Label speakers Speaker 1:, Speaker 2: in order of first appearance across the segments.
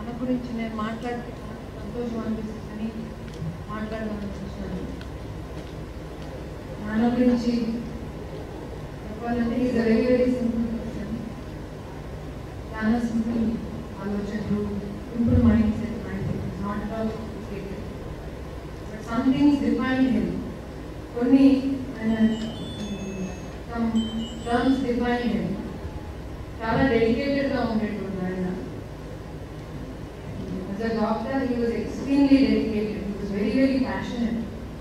Speaker 1: నాన్న గురించి నేను మాట్లాడితే నాకు సంతోషం అనిపిస్తుందని మాట్లాడాలనుకుంటున్నాను నాన్న గురించి చెప్పాలంటే is very very simple person చాలా సింపుల్ ఆలోచనలు simple mindset mind not at all but something define him కొన్ని సమ్ టర్మ్స్ డిఫైన్ హిమ్ చాలా డెడికేటెడ్గా ఉండేటువంటి ఆయన As a doctor, he was extremely dedicated. He was very, very passionate.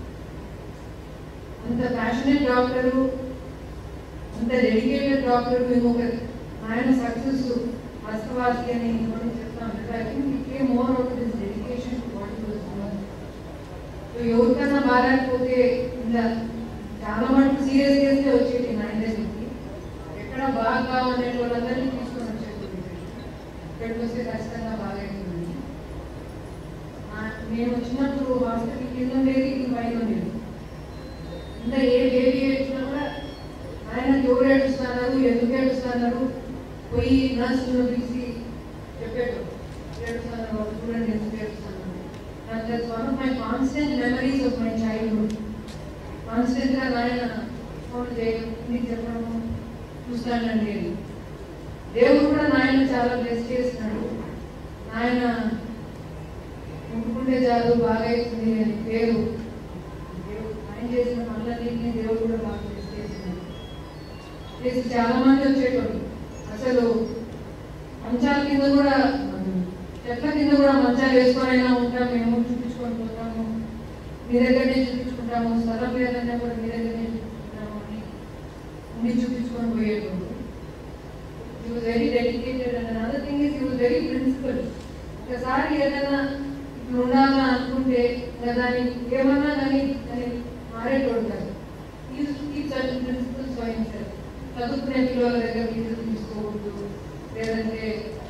Speaker 1: అంత passionate doctor అంత dedicated doctor ఇంకొక ఆయన success వాస్తవాసి అని ఇంకోటి చెప్తాను I think it came more out this dedication to what was so ఎవరికన్నా బాగాలేకపోతే ఇంకా చాలా మటుకు సీరియస్ చేస్తే వచ్చేది నా దగ్గరికి ఎక్కడ బాగా కావాలనే వాళ్ళందరినీ తీసుకొని వచ్చేది ఇక్కడికి వస్తే ఖచ్చితంగా బాగైతుంది నా- నేను వచ్చినప్పుడు హాస్పిటల్ కింద ఉండేది ఇది పైన ఉండేది ఇంకా ఏ బేబీ ఏడ్చినా కూడా ఆయన ఎవరు ఏడుస్తున్నారు ఎందుకు ఏడుస్తున్నారు పోయి నర్సును పిలిచి చెప్పాడు ఏడుస్తున్నారు వాళ్ళు చూడండి ఎందుకు ఏడుస్తున్నారు నాకు that's one of my constant memories of my childhood కాన్స్టెంట్గా నాయన ఫోన్ చేయడం నీకు చెప్పడము చూస్తానండి అని. దేవుడు కూడా నాయన చాలా బ్లెస్ చేస్తున్నాడు నాయన ముట్టుకుంటే చాలు బాగా అవుతుంది అని పేరు దేవుడు ఆయన చేసిన పనులన్నింటినీ దేవుడు కూడా బాగా బ్లెస్ చేసినాడు చేసి చాలా మంది వచ్చేటోళ్ళు అసలు మంచాల కింద కూడా చెట్ల కింద కూడా మంచాలు వేసుకొనైనా ఉంటాం మేము చూపించుకొని పోతాము మీ దగ్గరనే చూపించుకుంటాము స్థలం లేదన్నా కూడా మీ దగ్గరనే చూపించుకుంటాము అని ఉండి చూపించుకొని పోయేటోళ్ళు he was very dedicated and another thing is he was very principled ఒకసారి ఏదైనా ఇప్పుడు ఉండాలని అనుకుంటే ఇంకా దాన్ని ఏమన్నా కానీ దాన్ని మారేటోడు కాదు ఈ సర్టన్ ప్రిన్సిపల్స్ వహించారు చదువుకునే పిల్లల దగ్గర ఫీజులు తీసుకోకూడదు లేదంటే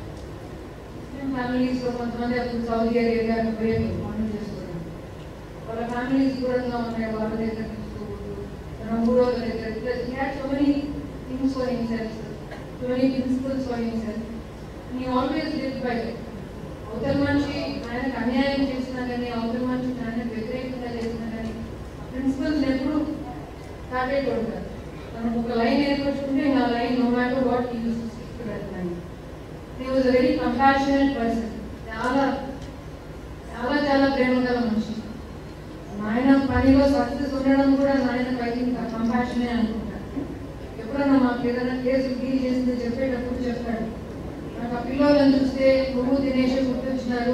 Speaker 1: ఫ్యామిలీస్ లో కొంతమంది అప్పుడు సౌదీ అరేబియా పోయేది పనులు చేసుకోవడం వాళ్ళ ఫ్యామిలీస్ దూరంగా ఉన్నాయి వాళ్ళ దగ్గర తీసుకోకూడదు మన ఊరోళ్ళ దగ్గర so many things for himself so many principles for himself నీ ఆల్వేస్ లివ్ బై అవతల మనిషి ఆయనకు అన్యాయం చేసినా కానీ అవతల మనిషి ఆయన వ్యతిరేకంగా చేసినా కానీ ప్రిన్సిపల్స్ ఎప్పుడు దాటేటోడు కాదు మనకు ఒక లైన్ ఏర్పరచుకుంటే ఆ line no matter what use line he was very compassionate person చాలా చాలా చాలా ప్రేమ గల మనిషి నాయన పనిలో సక్సెస్ ఉండడం కూడా నాయన పైకి కంపాషనే అనుకుంటా ఎప్పుడన్నా మాకు ఏదైనా కేసు డీల్ చేసింది చెప్పేటప్పుడు చెప్తాడు నాకు ఆ పిల్లలను చూస్తే నువ్వు దినేష్ గుర్తొచ్చినారు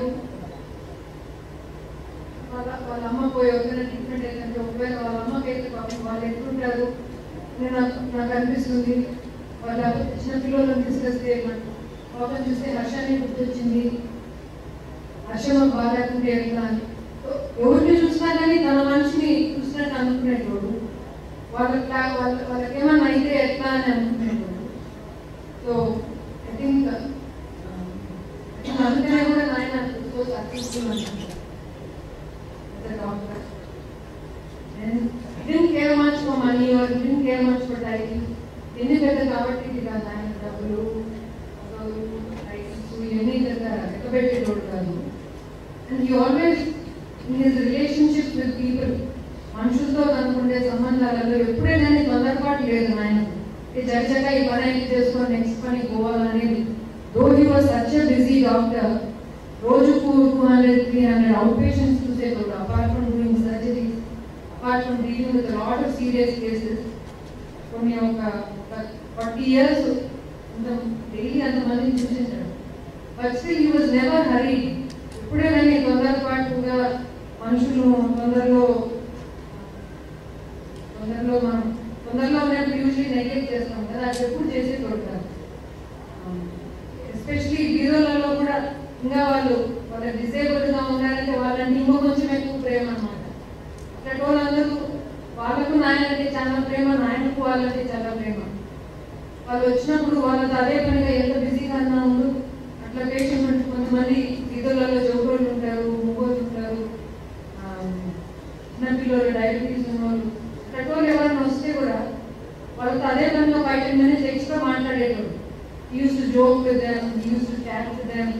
Speaker 1: వాళ్ళ వాళ్ళ అమ్మ పోయి ఎవరైనా ట్రీట్మెంట్ ఏంటంటే ఒకవేళ వాళ్ళ అమ్మకి అయితే పాపం వాళ్ళు ఎట్లుంటారు నేను నాకు నాకు అనిపిస్తుంది వాళ్ళ చిన్న పిల్లలను తీసుకొస్తే నాకు పాపం చూస్తే హర్షాన్ని గుర్తొచ్చింది హర్ష మాకు బాగాలేకుంటే ఎట్లా అని సో ఎవరిని చూసినా కానీ తన మనిషిని చూసినట్టు అనుకునేటోడు వాళ్ళకి వాళ్ళ వాళ్ళకేమన్నా అయితే ఎట్లా అని అనుకునేటోడు సో ఐ థింక్ అందుకనే కూడా నాయన సో సక్సెస్ఫుల్ అనుకుంటాను as a doctor. And didn't care much for money or didn't care much for title. ఎన్ని పెద్ద కాబట్టి ఇది కాదు ఆయన డబ్బులు పదవులు, titles, ఇవన్నీ పెద్ద లెక్కబెట్టేటోడు కాదు and he always in his relationship with people మనుషులతో కనుకుండే సంబంధాలలో ఎప్పుడైనా నీ తొందరపాటు లేదు ఆయన ఈ చర్చగా ఈ పని అయితే చేసుకొని నెక్స్ట్ పని పోవాలనేది though he was such busy doctor రోజుకు two hundred three hundred out patients చూసేటోడు apart from doing surgeries apart from dealing with lot of serious cases కొన్ని ఒక ఫార్టీ ఇయర్స్ డైలీ అంతమందిని చూసేసాడు but still he was never hurry ఎప్పుడే కానీ తొందరపాటుగా మనుషులు తొందరలో తొందరలో మనం తొందరలో ఉన్నప్పుడు యూజువలీ నెగ్లెక్ట్ చేస్తాం కదా అది ఎప్పుడు చేసేటోడు కాదు ఎస్పెషలీ హీరోలలో కూడా ఇంకా వాళ్ళు వాళ్ళ డిసేబుల్డ్ గా ఉన్నారంటే వాళ్ళని ఇంకో కొంచెం ఎక్కువ ప్రేమ అనమాట అట్లాంటి వాళ్ళందరూ వాళ్ళకు నాయనంటే చాలా ప్రేమ నాయనకు వాళ్ళంటే చాలా ప్రేమ వాళ్ళు వచ్చినప్పుడు వాళ్ళతో అదే పనిగా ఎంత బిజీగా అన్నా ఉండు అట్లా పేషెంట్ కొంతమంది వీధులలో చౌకోళ్ళు ఉంటారు ముగ్గురు ఉంటారు ఆ, చిన్నపిల్లలు డయాబెటీస్ ఉన్నవాళ్ళు అట్లాంటి వాళ్ళు ఎవరైనా వస్తే కూడా వాళ్ళతో అదే పనిగా ఫైవ్ టెన్ మినిట్స్ ఎక్స్ట్రా మాట్లాడేటోడు use to joke with them use to chat with them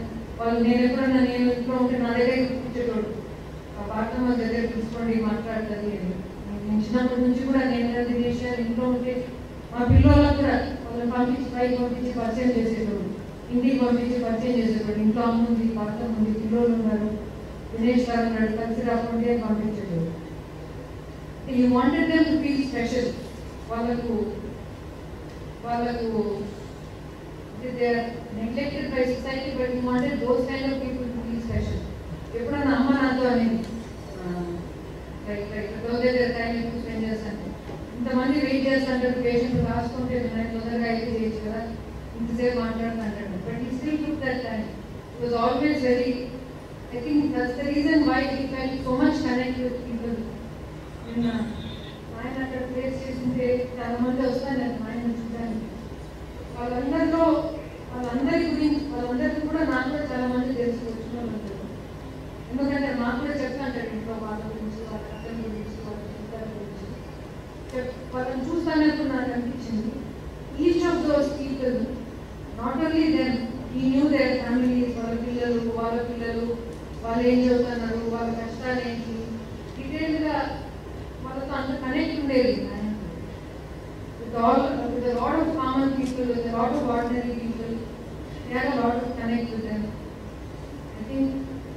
Speaker 1: వాళ్ళు నేను ఎప్పుడన్నా నేను ఇంట్లో ఉంటే నా దగ్గర కూర్చోడు ఆ పాఠం దగ్గర తీసుకోండి మాట్లాడుతుంది అని నేను చిన్నప్పటి నుంచి కూడా నేను ఏదైనా విషయాలు ఇంట్లో ఉంటే మా పిల్లలకు కూడా వాళ్ళని పంపించి పైకి పంపించి పరిచయం చేసేటోడు ఇంటికి పంపించి పరిచయం చేసేటోడు ఇంట్లో అమ్మ ఉంది భర్త ఉంది పిల్లలు ఉన్నారు దినేష్ గారు ఉన్నాడు కలిసి రాకుంటే పంపించేటోడు you wanted them to feel special వాళ్ళకు వాళ్ళకు they are neglected by society but you wanted those kind of people to feel special ఎప్పుడన్నా అమ్మ నాతో అనేది లైక్ లైక్ దగ్గర టైం ఎక్కువ స్పెండ్ చేస్తాను ఇంతమంది వెయిట్ చేస్తుంటారు పేషెంట్ రాసుకుంటే నేను తొందరగా అయితే చేయొచ్చు కదా ఇంతసేపు మాట్లాడుతుంటాడు but he still took that time it was always very I think that's the reason why he fell so much connect with people నిన్న ఆయన అక్కడ ప్లేస్ చేస్తుంటే చాలా మంది వస్తాను ఆయన చూడడానికి వాళ్ళందరిలో వాళ్ళందరి గురించి వాళ్ళందరికీ కూడా నాకు కూడా చాలా మంది తెలుసు వచ్చిన వాళ్ళు ఉంటారు. ఎందుకంటే మాకు కూడా చెప్తాంటారు ఇంట్లో వాళ్ళ గురించి వాళ్ళ అర్థం గురించి వాళ్ళ జీవితాల గురించి చెప్ వాళ్ళని చూస్తానప్పుడు నాకు అనిపించింది each of those people not only then he knew their families వాళ్ళ పిల్లలు వాళ్ళ పిల్లలు వాళ్ళు ఏం చదువుతున్నారు వాళ్ళ కష్టాలు ఏంటి డీటెయిల్గా వాళ్ళతో అంత కనెక్ట్ ఉండేది ఆయన with all with a lot of common people, with a lot of ordinary people, they had a lot of connect with them. I think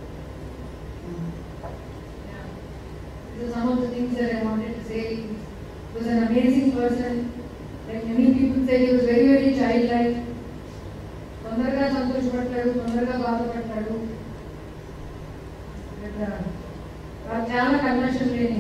Speaker 1: yeah, these are some of the things that I wanted to say. He was an amazing person. Like many people say, he was very, very childlike. తొందరగా సంతోషపడతాడు తొందరగా బాధపడతాడు But, uh, చాలా conversion లేని